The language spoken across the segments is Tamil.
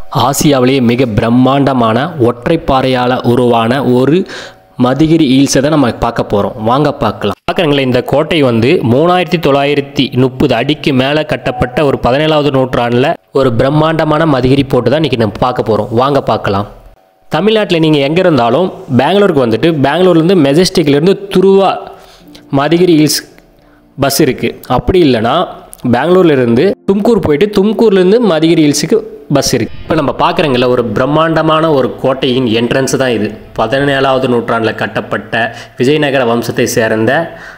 ஆசியாவிலேயே மிக பிரம்மாண்டமான ஒற்றைப்பாறையால் உருவான ஒரு மதிகிரி ஹில்ஸை தான் நம்ம பார்க்க போகிறோம் வாங்க பார்க்கலாம் பார்க்குறீங்களா இந்த கோட்டை வந்து மூணாயிரத்தி தொள்ளாயிரத்தி முப்பது அடிக்கு மேலே கட்டப்பட்ட ஒரு பதினேழாவது நூற்றாண்டில் ஒரு பிரம்மாண்டமான மதிகிரி போட்டு தான் இன்றைக்கி நம்ம பார்க்க போகிறோம் வாங்க பார்க்கலாம் தமிழ்நாட்டில் நீங்கள் எங்கே இருந்தாலும் பெங்களூருக்கு வந்துட்டு பெங்களூர்லேருந்து மெஜஸ்டிக்லேருந்து துருவா மதிகிரி ஹில்ஸ் பஸ் இருக்குது அப்படி இல்லைன்னா பெங்களூர்லேருந்து தும்கூர் போயிட்டு தும்கூர்லேருந்து மதிகிரி ஹில்ஸுக்கு பஸ் இருக்குது இப்போ நம்ம பார்க்குறோங்கல்ல ஒரு பிரம்மாண்டமான ஒரு கோட்டையின் என்ட்ரன்ஸ் தான் இது பதினேழாவது நூற்றாண்டில் கட்டப்பட்ட விஜயநகர வம்சத்தை சேர்ந்த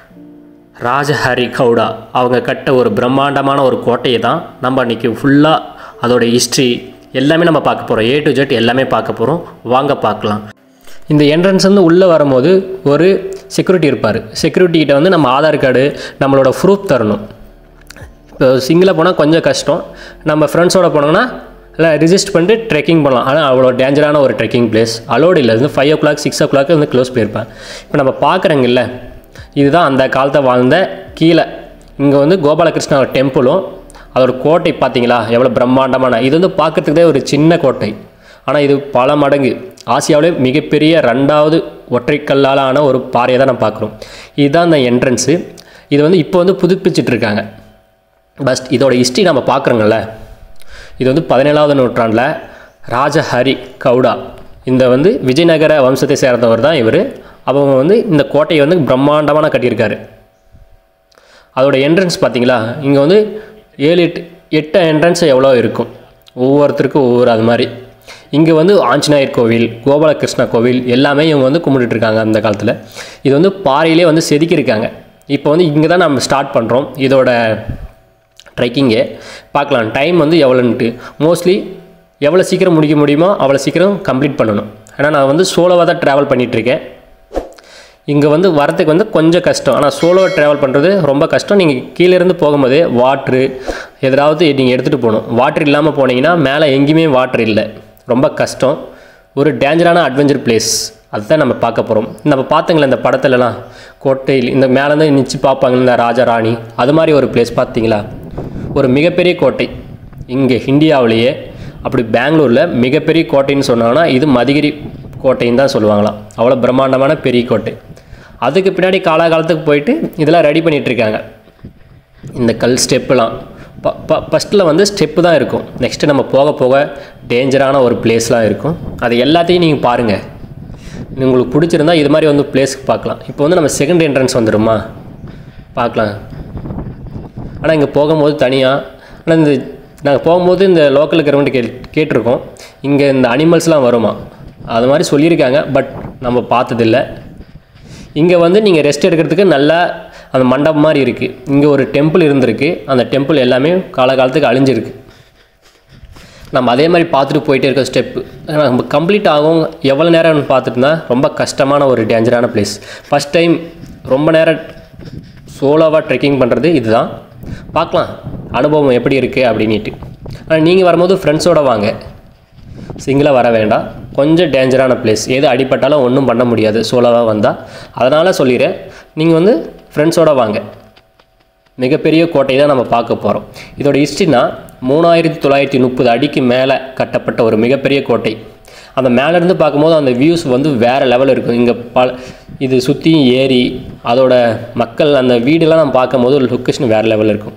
ராஜஹரி கவுடா அவங்க கட்ட ஒரு பிரம்மாண்டமான ஒரு கோட்டையை தான் நம்ம அன்றைக்கி ஃபுல்லாக அதோட ஹிஸ்ட்ரி எல்லாமே நம்ம பார்க்க போகிறோம் ஏ டு ஜெட் எல்லாமே பார்க்க போகிறோம் வாங்க பார்க்கலாம் இந்த என்ட்ரன்ஸ் வந்து உள்ளே வரும்போது ஒரு செக்யூரிட்டி இருப்பார் செக்யூரிட்டி கிட்ட வந்து நம்ம ஆதார் கார்டு நம்மளோட ப்ரூஃப் தரணும் இப்போ சிங்கிளாக போனால் கொஞ்சம் கஷ்டம் நம்ம ஃப்ரெண்ட்ஸோட போனோம்னா இல்லை ரிஜிஸ்டர் பண்ணிட்டு ட்ரெக்கிங் பண்ணலாம் ஆனால் அவ்வளோ டேஞ்சரான ஒரு ட்ரெக்கிங் பிளேஸ் அலோடு இல்லை வந்து five o'clock six o'clock வந்து க்ளோஸ் போயிருப்பேன் இப்போ நம்ம பார்க்குறோங்கல்ல இதுதான் அந்த காலத்தை வாழ்ந்த கீழே இங்கே வந்து கோபாலகிருஷ்ணா டெம்பிளும் அதோட கோட்டை பார்த்தீங்களா எவ்வளோ பிரம்மாண்டமான இது வந்து பார்க்குறதுக்கே ஒரு சின்ன கோட்டை ஆனால் இது பல மடங்கு ஆசியாவிலே மிகப்பெரிய ரெண்டாவது ஒற்றைக்கல்லால் ஆன ஒரு பாறையை தான் நம்ம பார்க்குறோம் இதுதான் அந்த என்ட்ரன்ஸு இது வந்து இப்போ வந்து புதுப்பிச்சிட்டு இருக்காங்க பஸ் இதோட ஹிஸ்ட்ரி நம்ம பார்க்குறோங்கல்ல இது வந்து பதினேழாவது நூற்றாண்டில் ராஜஹரி கவுடா இந்த வந்து விஜயநகர வம்சத்தை சேர்ந்தவர் தான் இவர் அவங்க வந்து இந்த கோட்டையை வந்து பிரம்மாண்டமான கட்டியிருக்காரு அதோட என்ட்ரன்ஸ் பார்த்தீங்களா இங்கே வந்து ஏழு எட்டு எட்டு என்ட்ரன்ஸ் எவ்வளோ இருக்கும் ஒவ்வொருத்தருக்கும் ஒவ்வொரு அது மாதிரி இங்கே வந்து ஆஞ்சநேயர் கோவில் கோபாலகிருஷ்ணா கோவில் எல்லாமே இவங்க வந்து கும்பிட்டுட்டு இருக்காங்க அந்த காலத்தில் இது வந்து பாறையிலே வந்து செதுக்கியிருக்காங்க இப்போ வந்து இங்கே தான் நம்ம ஸ்டார்ட் பண்ணுறோம் இதோட ட்ரெக்கிங்கே பார்க்கலாம் டைம் வந்து எவ்வளோன்ட்டு மோஸ்ட்லி எவ்வளோ சீக்கிரம் முடிக்க முடியுமோ அவ்வளோ சீக்கிரம் கம்ப்ளீட் பண்ணணும் ஏன்னா நான் வந்து சோலோவாக தான் ட்ராவல் பண்ணிகிட்ருக்கேன் இங்கே வந்து வரத்துக்கு வந்து கொஞ்சம் கஷ்டம் ஆனால் சோலோ ட்ராவல் பண்ணுறது ரொம்ப கஷ்டம் நீங்கள் கீழேருந்து போகும்போதே வாட்ரு எதாவது நீங்கள் எடுத்துகிட்டு போகணும் வாட்ரு இல்லாமல் போனீங்கன்னா மேலே எங்கேயுமே வாட்ரு இல்லை ரொம்ப கஷ்டம் ஒரு டேஞ்சரான அட்வென்ச்சர் பிளேஸ் அதுதான் நம்ம பார்க்க போகிறோம் நம்ம பார்த்தங்களே இந்த படத்துலலாம் கோட்டையில் இந்த மேலேருந்து நிச்சு பார்ப்பாங்க இந்த ராஜா ராணி அது மாதிரி ஒரு பிளேஸ் பார்த்தீங்களா ஒரு மிகப்பெரிய கோட்டை இங்கே இந்தியாவிலேயே அப்படி பெங்களூரில் மிகப்பெரிய கோட்டைன்னு சொன்னாங்கன்னா இது மதிகிரி கோட்டைன்னு தான் சொல்லுவாங்களாம் அவ்வளோ பிரம்மாண்டமான பெரிய கோட்டை அதுக்கு பின்னாடி காலாகாலத்துக்கு போயிட்டு இதெல்லாம் ரெடி பண்ணிகிட்டு இருக்காங்க இந்த கல் ஸ்டெப்புலாம் ப ப ஃபஸ்ட்டில் வந்து ஸ்டெப்பு தான் இருக்கும் நெக்ஸ்ட்டு நம்ம போக போக டேஞ்சரான ஒரு பிளேஸ்லாம் இருக்கும் அது எல்லாத்தையும் நீங்கள் பாருங்கள் உங்களுக்கு பிடிச்சிருந்தா இது மாதிரி வந்து பிளேஸ்க்கு பார்க்கலாம் இப்போ வந்து நம்ம செகண்ட் என்ட்ரன்ஸ் வந்துடுமா பார்க்கலாம் ஆனால் இங்கே போகும்போது தனியாக ஆனால் இந்த நாங்கள் போகும்போது இந்த லோக்கல் இருக்கிறவங்க கே கேட்டிருக்கோம் இங்கே இந்த அனிமல்ஸ்லாம் வருமா அது மாதிரி சொல்லியிருக்காங்க பட் நம்ம பார்த்ததில்ல இங்கே வந்து நீங்கள் ரெஸ்ட் எடுக்கிறதுக்கு நல்லா அந்த மண்டபம் மாதிரி இருக்குது இங்கே ஒரு டெம்பிள் இருந்திருக்கு அந்த டெம்பிள் எல்லாமே காலகாலத்துக்கு அழிஞ்சிருக்கு நம்ம அதே மாதிரி பார்த்துட்டு போயிட்டே இருக்க ஸ்டெப்பு நம்ம கம்ப்ளீட் ஆகும் எவ்வளோ நேரம்னு பார்த்துட்டு இருந்தால் ரொம்ப கஷ்டமான ஒரு டேஞ்சரான பிளேஸ் ஃபஸ்ட் டைம் ரொம்ப நேரம் சோலோவாக ட்ரெக்கிங் பண்ணுறது இதுதான் பார்க்கலாம் அனுபவம் எப்படி இருக்குது அப்படின்ட்டு ஆனால் நீங்கள் வரும்போது ஃப்ரெண்ட்ஸோடு வாங்க சிங்கிளாக வர வேண்டாம் கொஞ்சம் டேஞ்சரான பிளேஸ் எது அடிப்பட்டாலும் ஒன்றும் பண்ண முடியாது சோலோவாக வந்தால் அதனால் சொல்லிடுறேன் நீங்கள் வந்து ஃப்ரெண்ட்ஸோடு வாங்க மிகப்பெரிய கோட்டை தான் நம்ம பார்க்க போகிறோம் இதோட ஹிஸ்ட்ரினா மூணாயிரத்தி தொள்ளாயிரத்தி முப்பது அடிக்கு மேலே கட்டப்பட்ட ஒரு மிகப்பெரிய கோட்டை அந்த மேலேருந்து பார்க்கும்போது அந்த வியூஸ் வந்து வேறு லெவல் இருக்கும் இங்கே பல இது சுற்றியும் ஏரி அதோட மக்கள் அந்த வீடெல்லாம் நம்ம பார்க்கும்போது லொக்கேஷன் வேறு லெவலில் இருக்கும்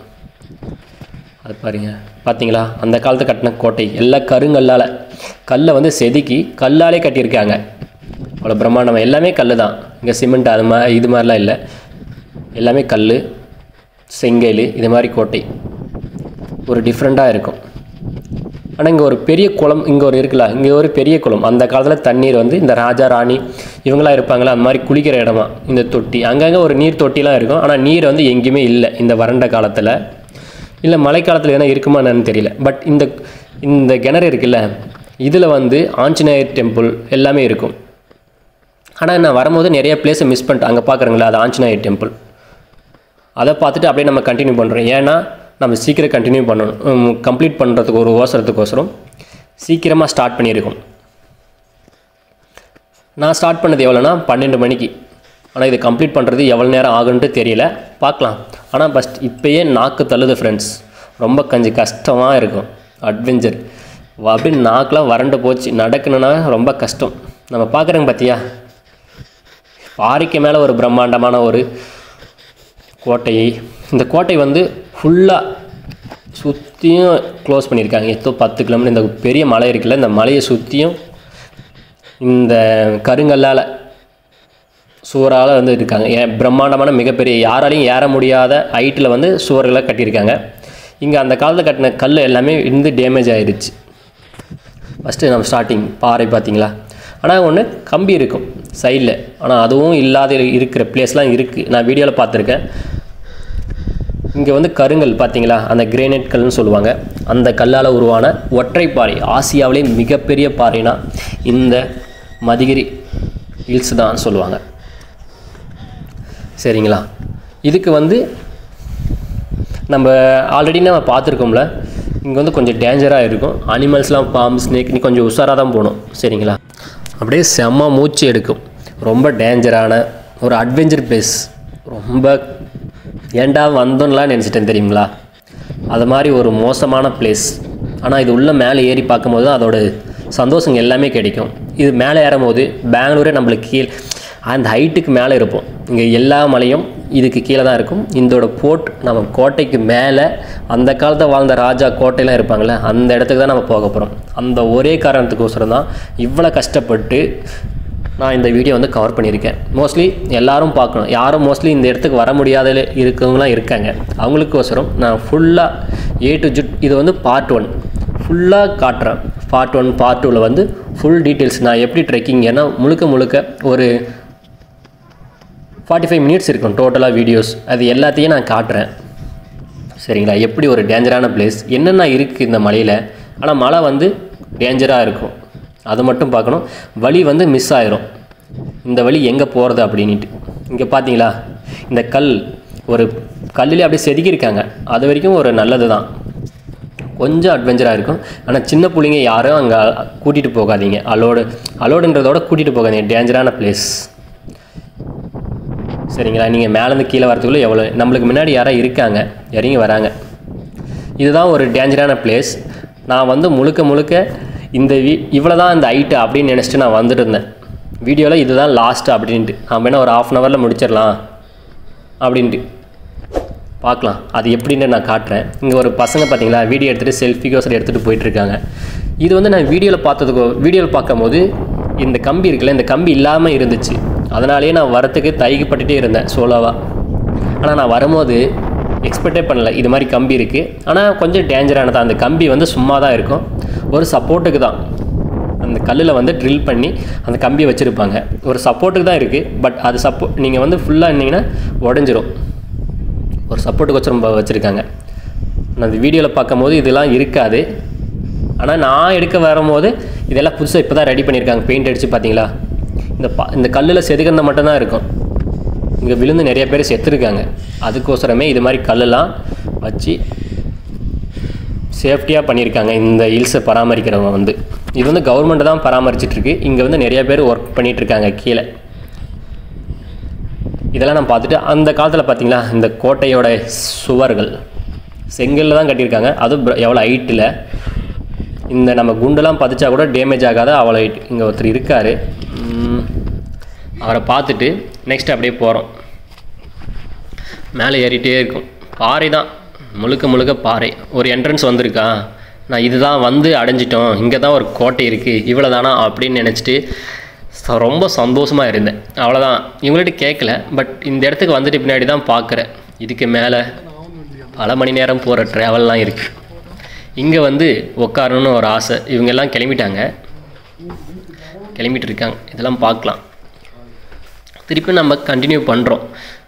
அது பாருங்க பார்த்தீங்களா அந்த காலத்து கட்டின கோட்டை எல்லாம் கருங்கல்லால் கல்லை வந்து செதுக்கி கல்லாலே கட்டியிருக்காங்க அவ்வளோ பிரம்மாண்டம் எல்லாமே கல் தான் இங்கே சிமெண்ட் அது மாதிரி இது மாதிரிலாம் இல்லை எல்லாமே கல் செங்கல் இது மாதிரி கோட்டை ஒரு டிஃப்ரெண்ட்டாக இருக்கும் ஆனால் இங்கே ஒரு பெரிய குளம் இங்கே ஒரு இருக்குல்ல இங்கே ஒரு பெரிய குளம் அந்த காலத்தில் தண்ணீர் வந்து இந்த ராஜா ராணி இவங்களாம் இருப்பாங்களா அந்த மாதிரி குளிக்கிற இடமா இந்த தொட்டி அங்கங்கே ஒரு நீர் தொட்டிலாம் இருக்கும் ஆனால் நீர் வந்து எங்கேயுமே இல்லை இந்த வறண்ட காலத்தில் இல்லை மழைக்காலத்தில் எதனா இருக்குமா என்னன்னு தெரியல பட் இந்த இந்த கிணறு இருக்குல்ல இதில் வந்து ஆஞ்சநேயர் டெம்பிள் எல்லாமே இருக்கும் ஆனால் நான் வரும்போது நிறைய பிளேஸை மிஸ் பண்ணிட்டேன் அங்கே பார்க்குறேங்களா அது ஆஞ்சநேயர் டெம்பிள் அதை பார்த்துட்டு அப்படியே நம்ம கண்டினியூ பண்ணுறோம் ஏன்னா நம்ம சீக்கிரம் கண்டினியூ பண்ணணும் கம்ப்ளீட் பண்ணுறதுக்கு ஒரு ஓசரத்துக்கோசரம் சீக்கிரமாக ஸ்டார்ட் பண்ணியிருக்கோம் நான் ஸ்டார்ட் பண்ணது எவ்வளோனா பன்னெண்டு மணிக்கு ஆனால் இது கம்ப்ளீட் பண்ணுறது எவ்வளோ நேரம் ஆகுன்ட்டு தெரியல பார்க்கலாம் ஆனால் ஃபஸ்ட் இப்போயே நாக்கு தள்ளுது ஃப்ரெண்ட்ஸ் ரொம்ப கொஞ்சம் கஷ்டமாக இருக்கும் அட்வென்ச்சர் அப்படியே நாக்கெலாம் வறண்டு போச்சு நடக்கணுன்னா ரொம்ப கஷ்டம் நம்ம பார்க்குறோங்க பார்த்தியா பாறைக்கு மேலே ஒரு பிரம்மாண்டமான ஒரு கோட்டை இந்த கோட்டை வந்து ஃபுல்லாக சுற்றியும் க்ளோஸ் பண்ணியிருக்காங்க எத்தோ பத்து கிலோமீட்டர் இந்த பெரிய மலை இருக்குல்ல இந்த மலையை சுற்றியும் இந்த கருங்கல்லால் சுவரால் வந்து இருக்காங்க ஏன் பிரம்மாண்டமான மிகப்பெரிய யாராலையும் ஏற முடியாத ஹைட்டில் வந்து சுவர்களை கட்டியிருக்காங்க இங்கே அந்த காலத்தில் கட்டின கல் எல்லாமே இருந்து டேமேஜ் ஆயிடுச்சு ஃபஸ்ட்டு நம்ம ஸ்டார்டிங் பாறை பார்த்தீங்களா ஆனால் ஒன்று கம்பி இருக்கும் சைடில் ஆனால் அதுவும் இல்லாத இருக்கிற பிளேஸ்லாம் இருக்குது நான் வீடியோவில் பார்த்துருக்கேன் இங்கே வந்து கருங்கல் பார்த்தீங்களா அந்த கிரேனைட் கல்னு சொல்லுவாங்க அந்த கல்லால் உருவான ஒற்றை பாறை ஆசியாவிலே மிகப்பெரிய பாறைனா இந்த மதிகிரி ஹில்ஸ் தான் சொல்லுவாங்க சரிங்களா இதுக்கு வந்து நம்ம ஆல்ரெடி நம்ம பார்த்துருக்கோம்ல இங்கே வந்து கொஞ்சம் டேஞ்சராக இருக்கும் அனிமல்ஸ்லாம் பாம்பு ஸ்னேக் நீ கொஞ்சம் உஷாராக தான் போகணும் சரிங்களா அப்படியே செம்ம மூச்சு எடுக்கும் ரொம்ப டேஞ்சரான ஒரு அட்வென்ச்சர் பிளேஸ் ரொம்ப ஏன்டா வந்தோம்லாம் நினச்சிட்டேன் தெரியுங்களா அது மாதிரி ஒரு மோசமான பிளேஸ் ஆனால் இது உள்ள மேலே ஏறி பார்க்கும்போது தான் அதோட சந்தோஷம் எல்லாமே கிடைக்கும் இது மேலே ஏறும்போது பெங்களூரே நம்மளுக்கு கீழ் அந்த ஹைட்டுக்கு மேலே இருப்போம் இங்கே எல்லா மலையும் இதுக்கு கீழே தான் இருக்கும் இதோட போர்ட் நம்ம கோட்டைக்கு மேலே அந்த காலத்தில் வாழ்ந்த ராஜா கோட்டையெல்லாம் இருப்பாங்களே அந்த இடத்துக்கு தான் நம்ம போக போகிறோம் அந்த ஒரே காரணத்துக்கோசரம் தான் இவ்வளோ கஷ்டப்பட்டு நான் இந்த வீடியோ வந்து கவர் பண்ணியிருக்கேன் மோஸ்ட்லி எல்லாரும் பார்க்கணும் யாரும் மோஸ்ட்லி இந்த இடத்துக்கு வர முடியாத இருக்கவங்களாம் இருக்காங்க அவங்களுக்கோசரம் நான் ஃபுல்லாக ஏ டு ஜுட் இது வந்து பார்ட் ஒன் ஃபுல்லாக காட்டுறேன் பார்ட் ஒன் பார்ட் டூவில் வந்து ஃபுல் டீட்டெயில்ஸ் நான் எப்படி ட்ரெக்கிங் ஏன்னா முழுக்க முழுக்க ஒரு ஃபார்ட்டி ஃபைவ் மினிட்ஸ் இருக்கும் டோட்டலாக வீடியோஸ் அது எல்லாத்தையும் நான் காட்டுறேன் சரிங்களா எப்படி ஒரு டேஞ்சரான பிளேஸ் என்னென்ன இருக்குது இந்த மலையில் ஆனால் மலை வந்து டேஞ்சராக இருக்கும் அது மட்டும் பார்க்கணும் வழி வந்து மிஸ் ஆயிரும் இந்த வழி எங்கே போகிறது அப்படின்ட்டு இங்கே பார்த்தீங்களா இந்த கல் ஒரு கல்லிலே அப்படியே செதுக்கியிருக்காங்க அது வரைக்கும் ஒரு நல்லது தான் கொஞ்சம் அட்வென்ச்சராக இருக்கும் ஆனால் சின்ன பிள்ளைங்க யாரும் அங்கே கூட்டிகிட்டு போகாதீங்க அலோடு அலோடுன்றதோட கூட்டிகிட்டு போகாதீங்க டேஞ்சரான பிளேஸ் சரிங்களா நீங்கள் மேலேருந்து கீழே வரதுக்குள்ளே எவ்வளோ நம்மளுக்கு முன்னாடி யாரோ இருக்காங்க இறங்கி வராங்க இதுதான் ஒரு டேஞ்சரான பிளேஸ் நான் வந்து முழுக்க முழுக்க இந்த வீ இவ்வளோ தான் இந்த ஹைட்டு அப்படின்னு நினச்சிட்டு நான் வந்துட்டு இருந்தேன் வீடியோவில் இதுதான் லாஸ்ட் அப்படின்ட்டு நான் வேணால் ஒரு ஆஃப் அன் ஹவரில் முடிச்சிடலாம் அப்படின்ட்டு பார்க்கலாம் அது எப்படின்னு நான் காட்டுறேன் இங்கே ஒரு பசங்க பார்த்தீங்களா வீடியோ எடுத்துகிட்டு செல்ஃபி கோசரம் எடுத்துகிட்டு போயிட்டுருக்காங்க இது வந்து நான் வீடியோவில் பார்த்ததுக்கோ வீடியோவில் பார்க்கும்போது இந்த கம்பி இருக்குல்ல இந்த கம்பி இல்லாமல் இருந்துச்சு அதனாலேயே நான் வரத்துக்கு தயக்கப்பட்டுட்டே இருந்தேன் சோலோவாக ஆனால் நான் வரும்போது எக்ஸ்பெக்டே பண்ணல இது மாதிரி கம்பி இருக்குது ஆனால் கொஞ்சம் டேஞ்சரானது அந்த கம்பி வந்து சும்மா தான் இருக்கும் ஒரு சப்போர்ட்டுக்கு தான் அந்த கல்லில் வந்து ட்ரில் பண்ணி அந்த கம்பியை வச்சுருப்பாங்க ஒரு சப்போர்ட்டுக்கு தான் இருக்குது பட் அது சப்போ நீங்கள் வந்து ஃபுல்லாக இருந்தீங்கன்னா உடஞ்சிரும் ஒரு சப்போர்ட்டுக்கு வச்சு வச்சுருக்காங்க நான் அந்த வீடியோவில் பார்க்கும்போது இதெல்லாம் இருக்காது ஆனால் நான் எடுக்க வரும்போது இதெல்லாம் புதுசாக இப்போ தான் ரெடி பண்ணியிருக்காங்க பெயிண்ட் அடித்து பார்த்தீங்களா இந்த பா இந்த கல்லில் செதுக்கிறத மட்டும்தான் இருக்கும் இங்கே விழுந்து நிறைய பேர் செத்துருக்காங்க அதுக்கோசரமே இது மாதிரி கல்லெல்லாம் வச்சு சேஃப்டியாக பண்ணியிருக்காங்க இந்த ஹில்ஸை பராமரிக்கிறவங்க வந்து இது வந்து கவர்மெண்ட் தான் பராமரிச்சிட்ருக்கு இங்கே வந்து நிறைய பேர் ஒர்க் பண்ணிகிட்ருக்காங்க கீழே இதெல்லாம் நான் பார்த்துட்டு அந்த காலத்தில் பார்த்தீங்களா இந்த கோட்டையோட சுவர்கள் செங்கல்ல தான் கட்டியிருக்காங்க அதுவும் பிர- எவ்வளோ ஹைட்டில் இந்த நம்ம குண்டெல்லாம் பதிச்சா கூட டேமேஜ் ஆகாத அவ்வளோ ஹைட் இங்கே ஒருத்தர் இருக்கார் அவரை பார்த்துட்டு நெக்ஸ்ட் அப்படியே போகிறோம் மேலே ஏறிட்டே இருக்கும் பாறை தான் முழுக்க முழுக்க பாறை ஒரு என்ட்ரன்ஸ் வந்திருக்கா நான் இதுதான் வந்து அடைஞ்சிட்டோம் இங்கே தான் ஒரு கோட்டை இருக்குது இவ்வளோ தானா அப்படின்னு நினச்சிட்டு ச- ரொம்ப சந்தோஷமாக இருந்தேன் அவ்வளோதான் இவங்கள்ட்ட கேட்கல பட் இந்த இடத்துக்கு வந்துட்டு பின்னாடி தான் பார்க்குறேன் இதுக்கு மேலே பல மணி நேரம் போகிற ட்ராவல்லாம் இருக்குது இங்கே வந்து உட்காரணும்னு ஒரு ஆசை இவங்க எல்லாம் கிளம்பிட்டாங்க கிளம்பிட்டு இருக்காங்க இதெல்லாம் பார்க்கலாம் திருப்பி நம்ம கண்டினியூ பண்ணுறோம்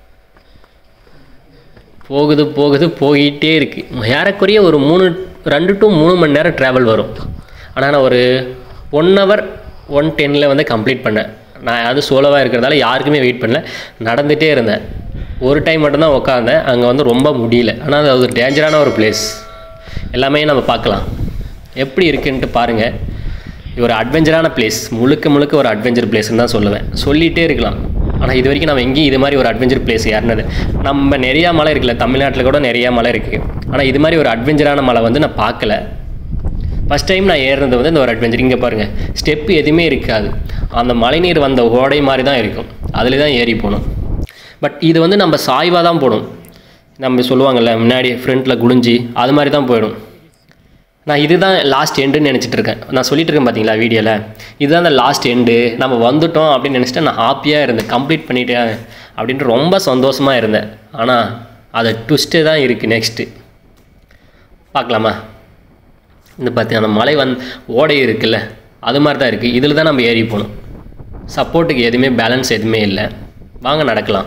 போகுது போகுது போயிட்டே இருக்குது ஏறக்குறைய ஒரு மூணு ரெண்டு டு மூணு மணி நேரம் ட்ராவல் வரும் ஆனால் நான் ஒரு ஒன் ஹவர் ஒன் டென்னில் வந்து கம்ப்ளீட் பண்ணேன் நான் அது சோலோவாக இருக்கிறதால யாருக்குமே வெயிட் பண்ணல நடந்துகிட்டே இருந்தேன் ஒரு டைம் மட்டும்தான் உட்காந்தேன் அங்கே வந்து ரொம்ப முடியல ஆனால் அது ஒரு டேஞ்சரான ஒரு பிளேஸ் எல்லாமே நம்ம பார்க்கலாம் எப்படி இருக்குன்ட்டு பாருங்கள் இது ஒரு அட்வென்ச்சரான பிளேஸ் முழுக்க முழுக்க ஒரு அட்வென்ச்சர் பிளேஸ்னு தான் சொல்லுவேன் சொல்லிகிட்டே இருக்கலாம் ஆனால் இது வரைக்கும் நம்ம எங்கேயும் இது மாதிரி ஒரு அட்வென்ச்சர் பிளேஸ் ஏறினது நம்ம நிறையா மலை இருக்குல்ல தமிழ்நாட்டில் கூட நிறையா மலை இருக்குது ஆனால் இது மாதிரி ஒரு அட்வென்ச்சரான மலை வந்து நான் பார்க்கல ஃபஸ்ட் டைம் நான் ஏறுறது வந்து இந்த ஒரு அட்வென்ச்சர் இங்கே பாருங்கள் ஸ்டெப்பு எதுவுமே இருக்காது அந்த மழைநீர் வந்த ஓடை மாதிரி தான் இருக்கும் அதில் தான் ஏறி போகணும் பட் இது வந்து நம்ம சாய்வாக தான் போகணும் நம்ம சொல்லுவாங்கள்ல முன்னாடி ஃப்ரண்ட்டில் குனிஞ்சி அது மாதிரி தான் போயிடும் நான் இதுதான் லாஸ்ட் எண்டுன்னு நினச்சிட்டு இருக்கேன் நான் சொல்லிட்டு இருக்கேன் பார்த்தீங்களா வீடியோவில் இதுதான் அந்த லாஸ்ட் எண்டு நம்ம வந்துட்டோம் அப்படின்னு நினச்சிட்டு நான் ஹாப்பியாக இருந்தேன் கம்ப்ளீட் பண்ணிட்டேன் அப்படின்ட்டு ரொம்ப சந்தோஷமாக இருந்தேன் ஆனால் அதை ட்விஸ்ட்டு தான் இருக்குது நெக்ஸ்ட்டு பார்க்கலாமா இந்த பார்த்தி அந்த மலை வந் ஓடை இருக்குல்ல அது மாதிரி தான் இருக்குது இதில் தான் நம்ம ஏறி போகணும் சப்போர்ட்டுக்கு எதுவுமே பேலன்ஸ் எதுவுமே இல்லை வாங்க நடக்கலாம்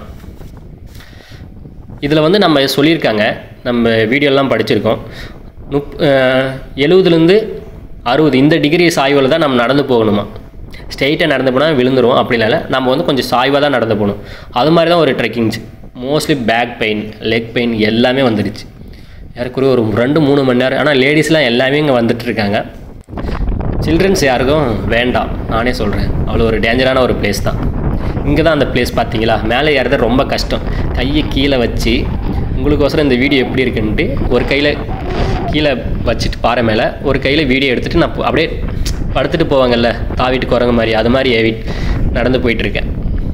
இதில் வந்து நம்ம சொல்லியிருக்காங்க நம்ம வீடியோலாம் படிச்சிருக்கோம் முப் எழுபதுலேருந்து அறுபது இந்த டிகிரி சாய்வில் தான் நம்ம நடந்து போகணுமா ஸ்ட்ரெயிட்டாக நடந்து போனால் விழுந்துரும் அப்படி இல்லை நம்ம வந்து கொஞ்சம் சாய்வாக தான் நடந்து போகணும் அது மாதிரி தான் ஒரு trekkings mostly back pain leg pain எல்லாமே வந்துடுச்சு ஏறக்குறைய ஒரு ரெண்டு மூணு மணி நேரம் ஆனால் லேடிஸ்லாம் எல்லாமே இங்கே வந்துட்டு இருக்காங்க சில்ட்ரன்ஸ் யாருக்கும் வேண்டாம் நானே சொல்கிறேன் அவ்வளோ ஒரு டேஞ்சரான ஒரு பிளேஸ் தான் இங்கே தான் அந்த பிளேஸ் பார்த்தீங்களா மேலே ஏறது ரொம்ப கஷ்டம் கையை கீழே வச்சு உங்களுக்கோசரம் இந்த வீடியோ எப்படி இருக்குன்ட்டு ஒரு கையில் கீழே வச்சுட்டு பாறை மேலே ஒரு கையில் வீடியோ எடுத்துகிட்டு நான் அப்படியே படுத்துட்டு போவாங்கல்ல தாவிட்டு குரங்கு மாதிரி அது மாதிரி ஏவி நடந்து போயிட்டுருக்கேன்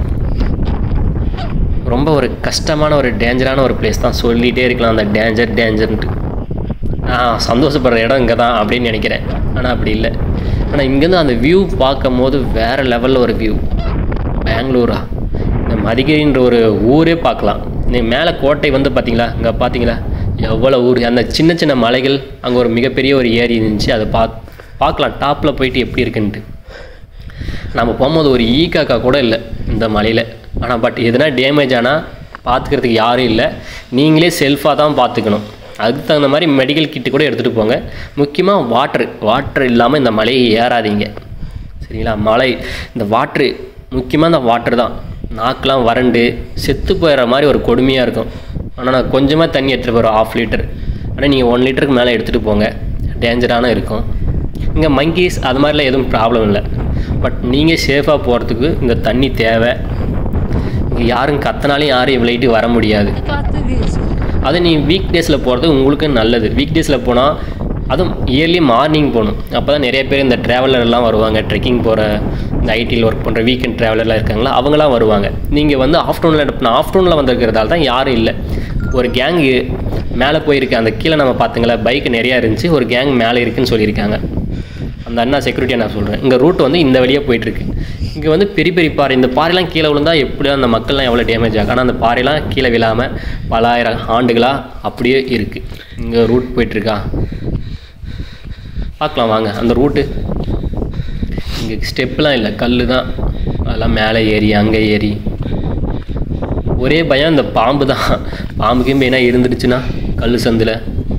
ரொம்ப ஒரு கஷ்டமான ஒரு டேஞ்சரான ஒரு பிளேஸ் தான் சொல்லிகிட்டே இருக்கலாம் அந்த டேஞ்சர் டேஞ்சர்ன்ட்டு நான் சந்தோஷப்படுற இடம் இங்கே தான் அப்படின்னு நினைக்கிறேன் ஆனால் அப்படி இல்லை ஆனால் இங்கேருந்து அந்த வியூ பார்க்கும் போது வேறு லெவலில் ஒரு வியூ பெங்களூரா இந்த மதிகிரின்ற ஒரு ஊரே பார்க்கலாம் நீ மேலே கோட்டை வந்து பார்த்தீங்களா இங்கே பார்த்தீங்களா எவ்வளோ ஊர் அந்த சின்ன சின்ன மலைகள் அங்கே ஒரு மிகப்பெரிய ஒரு ஏரி இருந்துச்சு அதை பா பார்க்கலாம் டாப்பில் போயிட்டு எப்படி இருக்குன்ட்டு நம்ம போகும்போது ஒரு ஈ காக்கா கூட இல்லை இந்த மலையில் ஆனால் பட் எதுனா டேமேஜ் ஆனால் பார்த்துக்கிறதுக்கு யாரும் இல்லை நீங்களே செல்ஃபாக தான் பார்த்துக்கணும் அதுக்கு தகுந்த மாதிரி மெடிக்கல் கிட்டு கூட எடுத்துகிட்டு போங்க முக்கியமாக வாட்ரு வாட்ரு இல்லாமல் இந்த மலையை ஏறாதீங்க சரிங்களா மலை இந்த வாட்ரு முக்கியமாக இந்த வாட்ரு தான் நாக்கெலாம் வறண்டு செத்து போயிடுற மாதிரி ஒரு கொடுமையாக இருக்கும் ஆனால் நான் கொஞ்சமாக தண்ணி எடுத்துகிட்டு போகிறோம் ஆஃப் லிட்டர் ஆனால் நீங்கள் ஒன் லிட்டருக்கு மேலே எடுத்துகிட்டு போங்க டேஞ்சரான இருக்கும் இங்கே மங்கீஸ் அது மாதிரிலாம் எதுவும் ப்ராப்ளம் இல்லை பட் நீங்கள் சேஃபாக போகிறதுக்கு இந்த தண்ணி தேவை இங்கே யாரும் கத்தினாலும் யாரும் இவ்வளோட்டு வர முடியாது அது நீ வீக் டேஸில் போகிறது உங்களுக்கு நல்லது வீக் டேஸில் போனால் அதுவும் இயர்லி மார்னிங் போகணும் அப்போ தான் நிறைய பேர் இந்த ட்ராவலர்லாம் வருவாங்க ட்ரெக்கிங் போகிற இந்த ஐடியில் ஒர்க் பண்ணுற வீக்கெண்ட் ட்ராவலர்லாம் இருக்காங்களா அவங்களாம் வருவாங்க நீங்கள் வந்து ஆஃப்டர்நூனில் நான் ஆஃப்டர்நூனில் வந்திருக்கிறதால தான் யாரும் இல்லை ஒரு கேங்கு மேலே போயிருக்கு அந்த கீழே நம்ம பார்த்துங்களா பைக் நிறையா இருந்துச்சு ஒரு கேங் மேலே இருக்குன்னு சொல்லியிருக்காங்க அந்த அண்ணா செக்யூரிட்டியை நான் சொல்கிறேன் இங்கே ரூட் வந்து இந்த வழியாக போயிட்டுருக்கு இங்கே வந்து பெரிய பெரிய பாறை இந்த பாறைலாம் கீழே விழுந்தால் எப்படி அந்த மக்கள்லாம் எவ்வளோ டேமேஜ் ஆகும் ஆனால் அந்த பாறைலாம் கீழே விழாமல் பலாயிரம் ஆண்டுகளாக அப்படியே இருக்குது இங்கே ரூட் போயிட்டுருக்கா பார்க்கலாம் வாங்க அந்த ரூட்டு இங்கே ஸ்டெப்லாம் இல்லை கல் தான் அதெல்லாம் மேலே ஏறி அங்கே ஏறி ஒரே பயம் இந்த பாம்பு தான் பாம்புக்கு மெயினாக இருந்துடுச்சுன்னா கல் சந்தில்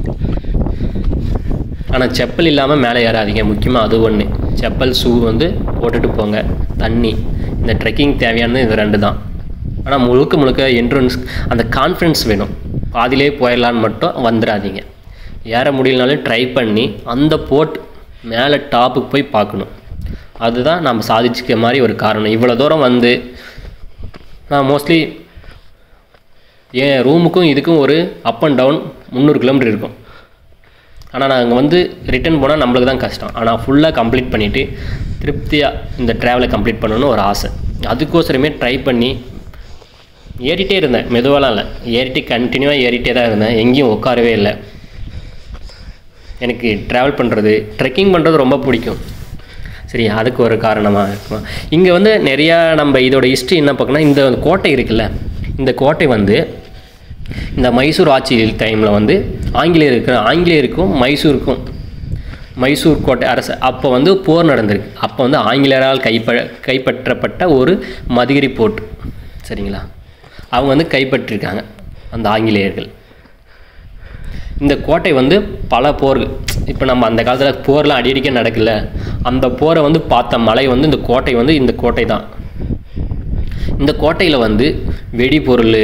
ஆனால் செப்பல் இல்லாமல் மேலே ஏறாதீங்க முக்கியமாக அது ஒன்று செப்பல் ஷூ வந்து போட்டுட்டு போங்க தண்ணி இந்த ட்ரெக்கிங் தேவையானது இது ரெண்டு தான் ஆனால் முழுக்க முழுக்க என்ட்ரன்ஸ் அந்த கான்ஃபிடன்ஸ் வேணும் பாதியிலே போயிடலான்னு மட்டும் வந்துடாதீங்க ஏற முடியலனாலும் ட்ரை பண்ணி அந்த போட் மேலே டாப்புக்கு போய் பார்க்கணும் அதுதான் நம்ம சாதிச்சிக்க மாதிரி ஒரு காரணம் இவ்வளோ தூரம் வந்து நான் மோஸ்ட்லி என் ரூமுக்கும் இதுக்கும் ஒரு அப் அண்ட் டவுன் முந்நூறு கிலோமீட்டர் இருக்கும் ஆனால் நான் அங்கே வந்து ரிட்டர்ன் போனால் நம்மளுக்கு தான் கஷ்டம் ஆனால் ஃபுல்லாக கம்ப்ளீட் பண்ணிவிட்டு திருப்தியாக இந்த ட்ராவலை கம்ப்ளீட் பண்ணணும்னு ஒரு ஆசை அதுக்கோசரமே ட்ரை பண்ணி ஏறிட்டே இருந்தேன் மெதுவாலாம் இல்லை ஏறிட்டு கண்டினியூவாக ஏறிட்டே தான் இருந்தேன் எங்கேயும் உட்காரவே இல்லை எனக்கு ட்ராவல் பண்ணுறது ட்ரெக்கிங் பண்ணுறது ரொம்ப பிடிக்கும் சரி அதுக்கு ஒரு காரணமாக இருக்கும் இங்கே வந்து நிறையா நம்ம இதோட ஹிஸ்ட்ரி என்ன பார்க்கணும் இந்த கோட்டை இருக்குல்ல இந்த கோட்டை வந்து இந்த மைசூர் ஆட்சி டைமில் வந்து ஆங்கிலேயர் இருக்கிற ஆங்கிலேயருக்கும் மைசூருக்கும் மைசூர் கோட்டை அரசு அப்போ வந்து போர் நடந்திருக்கு அப்போ வந்து ஆங்கிலேயரால் கைப்ப கைப்பற்றப்பட்ட ஒரு மதிகிரி போர்ட் சரிங்களா அவங்க வந்து கைப்பற்றிருக்காங்க அந்த ஆங்கிலேயர்கள் இந்த கோட்டை வந்து பல போர்கள் இப்போ நம்ம அந்த காலத்தில் போர்லாம் அடிக்கடிக்க நடக்கல அந்த போரை வந்து பார்த்த மலை வந்து இந்த கோட்டை வந்து இந்த கோட்டை தான் இந்த கோட்டையில் வந்து வெடிபொருள்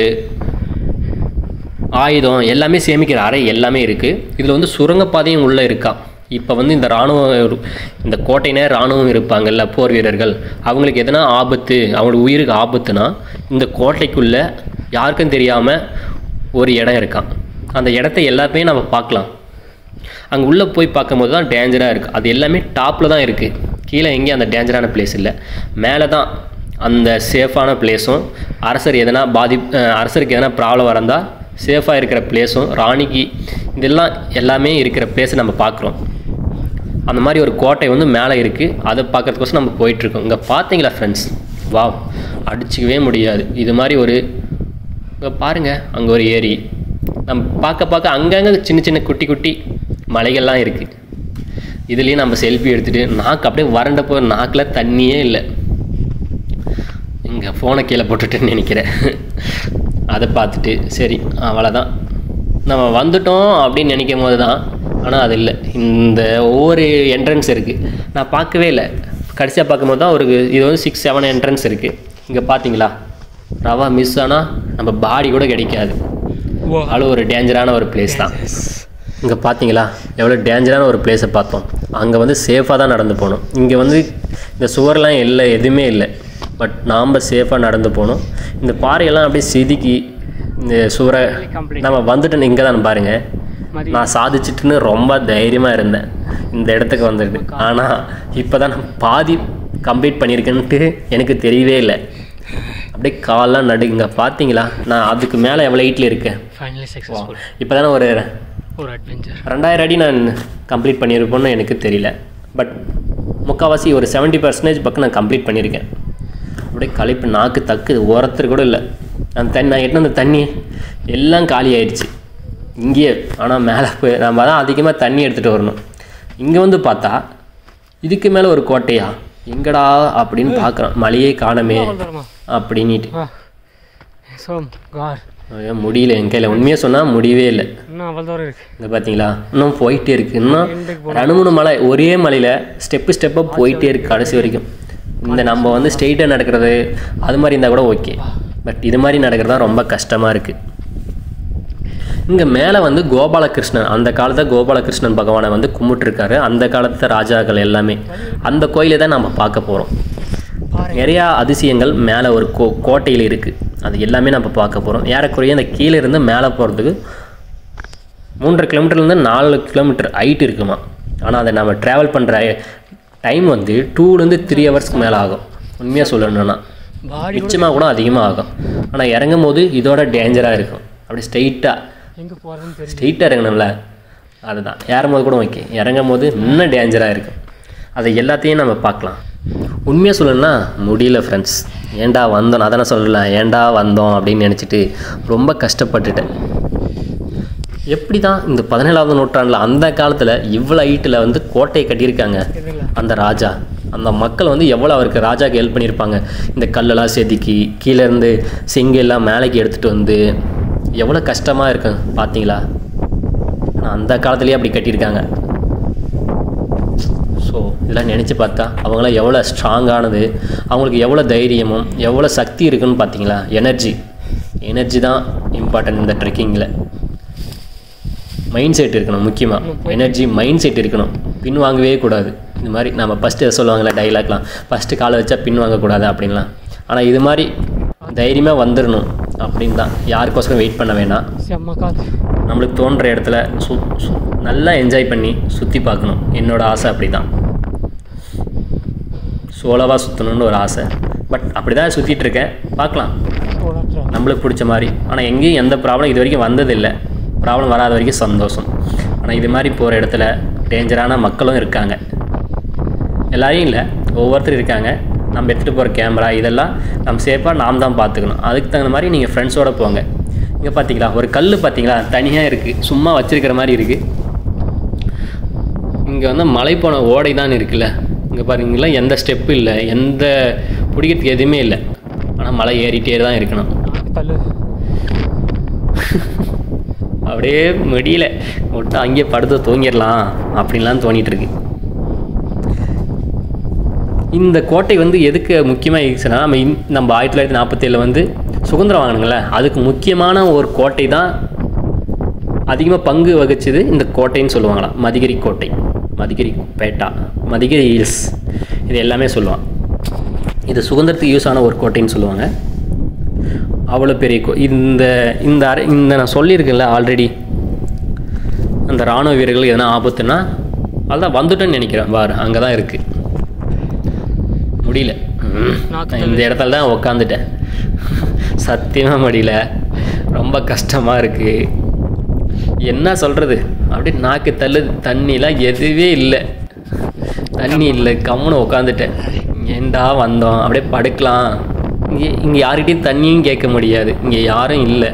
ஆயுதம் எல்லாமே சேமிக்கிற அறை எல்லாமே இருக்குது இதில் வந்து சுரங்கப்பாதையும் உள்ளே இருக்கா இப்போ வந்து இந்த இராணுவம் இரு- இந்த கோட்டையினே இராணுவம் இருப்பாங்கல்ல போர் வீரர்கள் அவங்களுக்கு எதனா ஆபத்து அவங்களுக்கு உயிருக்கு ஆபத்துனா இந்த கோட்டைக்குள்ளே யாருக்கும் தெரியாமல் ஒரு இடம் இருக்கான் அந்த இடத்த எல்லாத்தையும் நம்ம பார்க்கலாம் அங்கே உள்ளே போய் பார்க்கும்போது தான் டேஞ்சராக இருக்குது அது எல்லாமே டாப்பில் தான் இருக்குது கீழே எங்கேயும் அந்த டேஞ்சரான பிளேஸ் இல்லை மேலே தான் அந்த சேஃபான பிளேஸும் அரசர் எதனா பாதி அஹ் அரசருக்கு எதனா ப்ராப்ளம் வரந்தால் சேஃபாக இருக்கிற பிளேஸும் ராணிக்கு இதெல்லாம் எல்லாமே இருக்கிற பிளேஸை நம்ம பார்க்குறோம் அந்த மாதிரி ஒரு கோட்டை வந்து மேலே இருக்குது அதை பார்க்கறதுக்கோசம் நம்ம போயிட்டுருக்கோம் இங்கே பார்த்தீங்களா ஃப்ரெண்ட்ஸ் வாவ் அடிச்சிக்கவே முடியாது இது மாதிரி ஒரு இங்கே பாருங்கள் அங்கே ஒரு ஏரி நம்ம பார்க்க பார்க்க அங்கங்கே சின்ன சின்ன குட்டி குட்டி மலைகள்லாம் இருக்குது இதுலேயும் நம்ம செல்ஃபி எடுத்துகிட்டு நாக்கு அப்படியே வறண்ட போய் நாக்கில் தண்ணியே இல்லை இங்கே ஃபோனை கீழே போட்டுட்டேன்னு நினைக்கிறேன் அதை பார்த்துட்டு சரி அவ்வளோதான் நம்ம வந்துட்டோம் அப்படின்னு நினைக்கும் போது தான் ஆனால் அது இல்லை இந்த ஒவ்வொரு என்ட்ரன்ஸ் இருக்குது நான் பார்க்கவே இல்லை கடைசியாக பார்க்கும்போது தான் ஒரு இது வந்து சிக்ஸ் செவன் என்ட்ரன்ஸ் இருக்குது இங்கே பார்த்தீங்களா ரவா மிஸ் ஆனால் நம்ம பாடி கூட கிடைக்காது அவ்வளோ ஒரு டேஞ்சரான ஒரு பிளேஸ் தான் இங்கே பார்த்தீங்களா எவ்வளோ டேஞ்சரான ஒரு பிளேஸை பார்த்தோம் அங்கே வந்து சேஃபாக தான் நடந்து போகணும் இங்கே வந்து இந்த சுவர்லாம் இல்லை எதுவுமே இல்லை பட் நாம் சேஃபாக நடந்து போகணும் இந்த பாறையெல்லாம் அப்படியே செதுக்கி இந்த சுவரை நம்ம வந்துட்டு இங்கே தான் பாருங்கள் நான் சாதிச்சிட்டுன்னு ரொம்ப தைரியமாக இருந்தேன் இந்த இடத்துக்கு வந்துட்டு ஆனால் இப்போ தான் நான் பாதி கம்ப்ளீட் பண்ணியிருக்கேன்ட்டு எனக்கு தெரியவே இல்லை அப்படியே கால்லாம் நடு இங்கே பார்த்தீங்களா நான் அதுக்கு மேலே எவ்வளோ ஹைட்டில் இருக்கேன் ஃபைனலி சக்ஸஸ்ஃபுல் இப்போ தானே ஒரு ஒரு அட்வென்ச்சர் ரெண்டாயிரம் அடி நான் கம்ப்ளீட் பண்ணியிருப்பேன்னு எனக்கு தெரியல பட் முக்கால்வாசி ஒரு செவன்ட்டி பர்சன்டேஜ் பக்கம் நான் கம்ப்ளீட் பண்ணியிருக்கேன் அப்படியே களைப்பு நாக்கு தக்கு ஓரத்துக்கு கூட இல்லை அந்த தண்ணி நான் எட்டின அந்த தண்ணி எல்லாம் காலி ஆயிடுச்சு இங்கேயே ஆனால் மேலே போய் நம்ம தான் அதிகமாக தண்ணி எடுத்துகிட்டு வரணும் இங்கே வந்து பார்த்தா இதுக்கு மேலே ஒரு கோட்டையா எங்கடா அப்படின்னு பார்க்குறோம் மழையே காணமே வந்துடுமா அப்படின்ட்டு வா ஸோ கார் ஐயோ, முடியல என் கையில் உண்மையாக சொன்னால் முடியவே இல்லை இன்னும் அவ்வளோ தூரம் இருக்கு இங்கே பார்த்தீங்களா இன்னும் போயிட்டே இருக்கு இன்னும் ரெண்டு மூணு மலை ஒரே மலையில் ஸ்டெப்பு ஸ்டெப்பாக போயிட்டே இருக்கு கடைசி வரைக்கும் இந்த நம்ம வந்து ஸ்ட்ரெயிட்டாக நடக்கிறது அது மாதிரி இருந்தால் கூட ஓகே பட் இது மாதிரி நடக்கிறது தான் ரொம்ப கஷ்டமாக இருக்குது இங்கே மேலே வந்து கோபாலகிருஷ்ணன் அந்த காலத்தை கோபாலகிருஷ்ணன் பகவானை வந்து கும்பிட்டுருக்காரு அந்த காலத்து ராஜாக்கள் எல்லாமே அந்த கோயிலை தான் நம்ம பார்க்க போகிறோம் நிறையா அதிசயங்கள் மேலே ஒரு கோ கோட்டையில் இருக்குது அது எல்லாமே நம்ம பார்க்க போகிறோம் ஏறக்குறைய அந்த கீழே இருந்து மேலே போகிறதுக்கு மூன்றரை கிலோமீட்டர்லேருந்து நாலு கிலோமீட்டர் ஹைட் இருக்குமா ஆனால் அதை நம்ம ட்ராவல் பண்ணுற டைம் வந்து டூலேருந்து த்ரீ ஹவர்ஸ்க்கு மேலே ஆகும் உண்மையாக சொல்லணும்னா பாடி நிச்சயமாக கூட அதிகமாக ஆகும் ஆனால் இறங்கும் போது இதோட டேஞ்சராக இருக்கும் அப்படி ஸ்ட்ரெயிட்டாக எங்கே போகிறதுன்னு தெரியல ஸ்ட்ரெயிட்டாக இறங்கணும்ல அதுதான் ஏறும்போது கூட ஓகே இறங்கும் போது இன்னும் டேஞ்சராக இருக்கும் அதை எல்லாத்தையும் நம்ம பார்க்கலாம் உண்மையாக சொல்லணும்னா முடியல ஃப்ரெண்ட்ஸ் ஏன்டா வந்தோம் நான் தானே சொல்லல ஏன்டா வந்தோம் அப்படின்னு நினச்சிட்டு ரொம்ப கஷ்டப்பட்டுட்டேன் எப்படி தான் இந்த பதினேழாவது நூற்றாண்டில் அந்த காலத்தில் இவ்வளோ ஹைட்டில் வந்து கோட்டையை கட்டியிருக்காங்க தெரியல அந்த ராஜா அந்த மக்கள் வந்து எவ்வளோ அவருக்கு ராஜாக்கு ஹெல்ப் பண்ணியிருப்பாங்க இந்த கல்லெல்லாம் செதுக்கி கீழே இருந்து செங்கெல்லாம் மேலேக்கு எடுத்துகிட்டு வந்து எவ்வளோ கஷ்டமாக இருக்கும் பார்த்தீங்களா ஆனால் அந்த காலத்துலேயே அப்படி கட்டியிருக்காங்க ஸோ இதெல்லாம் நினச்சி பார்த்தா அவங்களாம் எவ்வளோ ஸ்ட்ராங்கானது அவங்களுக்கு எவ்வளோ தைரியமும் எவ்வளோ சக்தி இருக்குன்னு பார்த்தீங்களா எனர்ஜி எனர்ஜி தான் இம்பார்ட்டன்ட் இந்த ட்ரெக்கிங்கில் மைண்ட் செட் இருக்கணும் முக்கியமாக எனர்ஜி மைண்ட் செட் இருக்கணும் பின் வாங்கவே கூடாது இந்த மாதிரி நம்ம ஃபஸ்ட்டு சொல்லுவாங்கள்ல டைலாக்லாம் ஃபஸ்ட்டு காலை வச்சா பின் வாங்கக்கூடாது அப்படின்லாம் ஆனால் இது மாதிரி தைரியமாக வந்துடணும் அப்படின்னு தான் யாருக்கோசரம் வெயிட் பண்ண வேணாம் செம்ம காத்து நம்மளுக்கு தோன்ற இடத்துல சு சு- நல்லா என்ஜாய் பண்ணி சுற்றி பார்க்கணும் என்னோட ஆசை அப்படி தான் சோலோவாக சுற்றணும்னு ஒரு ஆசை பட் அப்படி தான் சுற்றிட்டு இருக்கேன் பார்க்கலாம் சோழாற்றா நம்மளுக்கு பிடிச்ச மாதிரி ஆனால் எங்கேயும் எந்த ப்ராப்ளம் இது வரைக்கும் வந்ததில்லை ப்ராப்ளம் வராத வரைக்கும் சந்தோஷம் ஆனால் இது மாதிரி போகிற இடத்துல டேஞ்சரான மக்களும் இருக்காங்க எல்லாரையும் இல்லை ஒவ்வொருத்தரும் இருக்காங்க நம்ம எடுத்துகிட்டு போகிற கேமரா இதெல்லாம் நம்ம சேஃபாக நாம் தான் பார்த்துக்கணும் அதுக்கு தகுந்த மாதிரி நீங்கள் ஃப்ரெண்ட்ஸோடு போங்க இங்கே பார்த்தீங்களா ஒரு கல் பார்த்தீங்களா தனியாக இருக்குது சும்மா வச்சிருக்கிற மாதிரி இருக்குது இங்கே வந்து மலை போன ஓடை தான் இருக்குல்ல இங்கே பாருங்களா எந்த ஸ்டெப்பு இல்லை எந்த பிடிக்கிறதுக்கு எதுவுமே இல்லை ஆனால் மலை ஏறிட்டே தான் இருக்கணும் நாக்கு தள்ளு அப்படியே முடியல விட்டு அங்கேயே படுத்து தூங்கிடலாம் அப்படின்லாம் தோணிட்டு இருக்கு இந்த கோட்டை வந்து எதுக்கு முக்கியமாக இருந்துச்சுன்னா நம்ம இந் நம்ம ஆயிரத்தி தொள்ளாயிரத்தி நாற்பத்தேழில் வந்து சுதந்திரம் வாங்கினுங்களே அதுக்கு முக்கியமான ஒரு கோட்டை தான் அதிகமாக பங்கு வகிச்சது இந்த கோட்டைன்னு சொல்லுவாங்களாம் மதிகிரி கோட்டை மதிகிரி பேட்டா மதிகிரி ஹில்ஸ் இது எல்லாமே சொல்லுவான் இது சுதந்திரத்துக்கு யூஸ் ஆன ஒரு கோட்டைன்னு சொல்லுவாங்க அவ்வளோ பெரிய கோ இந்த இந்த அறை இந்த நான் சொல்லியிருக்கேன்ல ஆல்ரெடி அந்த இராணுவ வீரர்களுக்கு எதனா ஆபத்துன்னா அதுதான் வந்துட்டோன்னு நினைக்கிறேன் பாரு அங்கே தான் இருக்குது முடியல ம். நாக்கு இந்த இடத்துல தான் உக்காந்துட்டேன் சத்தியமாக முடியல ரொம்ப கஷ்டமாக இருக்குது என்ன சொல்கிறது அப்படியே நாக்கு தள்ளுது தண்ணிலாம் எதுவே இல்லை தண்ணி இல்லை கம்முன்னு உட்காந்துட்டேன் ஏண்டா வந்தோம் அப்படியே படுக்கலாம் இங்கே இங்கே யார்கிட்டயும் தண்ணியும் கேட்க முடியாது இங்கே யாரும் இல்லை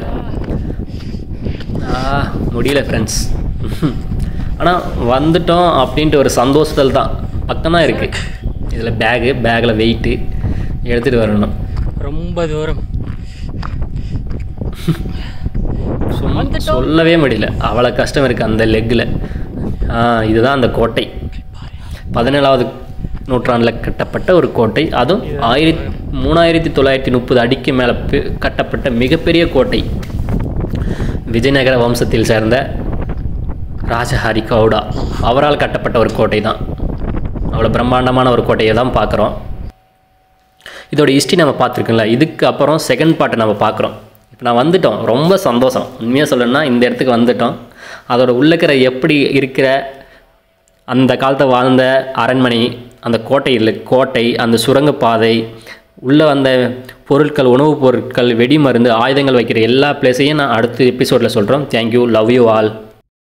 ஆ முடியல ஃப்ரெண்ட்ஸ் ஆனால் வந்துட்டோம் அப்படின்ட்டு ஒரு சந்தோஷத்தில் தான் பக்கம் தான் இருக்குது இதில் பேகு பேக்கில் வெயிட்டு எடுத்துகிட்டு வரணும் ரொம்ப தூரம் சும்மா சொல்லவே முடியல அவ்வளோ கஷ்டம் இருக்குது அந்த லெக்கில் இதுதான் அந்த கோட்டை பதினேழாவது நூற்றாண்டில் கட்டப்பட்ட ஒரு கோட்டை அதுவும் ஆயிரத்தி மூணாயிரத்தி தொள்ளாயிரத்தி முப்பது அடிக்கு மேலே கட்டப்பட்ட மிகப்பெரிய கோட்டை விஜயநகர வம்சத்தில் சேர்ந்த ராஜஹரி கவுடா அவரால் கட்டப்பட்ட ஒரு கோட்டை தான் அவ்வளோ பிரம்மாண்டமான ஒரு கோட்டையை தான் பார்க்குறோம் இதோட ஹிஸ்ட்ரி நம்ம பார்த்துருக்கோம்ல இதுக்கு அப்புறம் செகண்ட் பார்ட்டை நம்ம பார்க்குறோம் இப்போ நான் வந்துட்டோம் ரொம்ப சந்தோஷம் உண்மையாக சொல்லணும்னா இந்த இடத்துக்கு வந்துட்டோம் அதோட உள்ளக்கிற எப்படி இருக்கிற அந்த காலத்தை வாழ்ந்த அரண்மனை அந்த கோட்டையில் கோட்டை அந்த சுரங்கப்பாதை உள்ளே வந்த பொருட்கள் உணவுப் பொருட்கள் வெடிமருந்து ஆயுதங்கள் வைக்கிற எல்லா பிளேஸையும் நான் அடுத்த எபிசோடில் சொல்கிறோம் தேங்க்யூ லவ் யூ ஆல்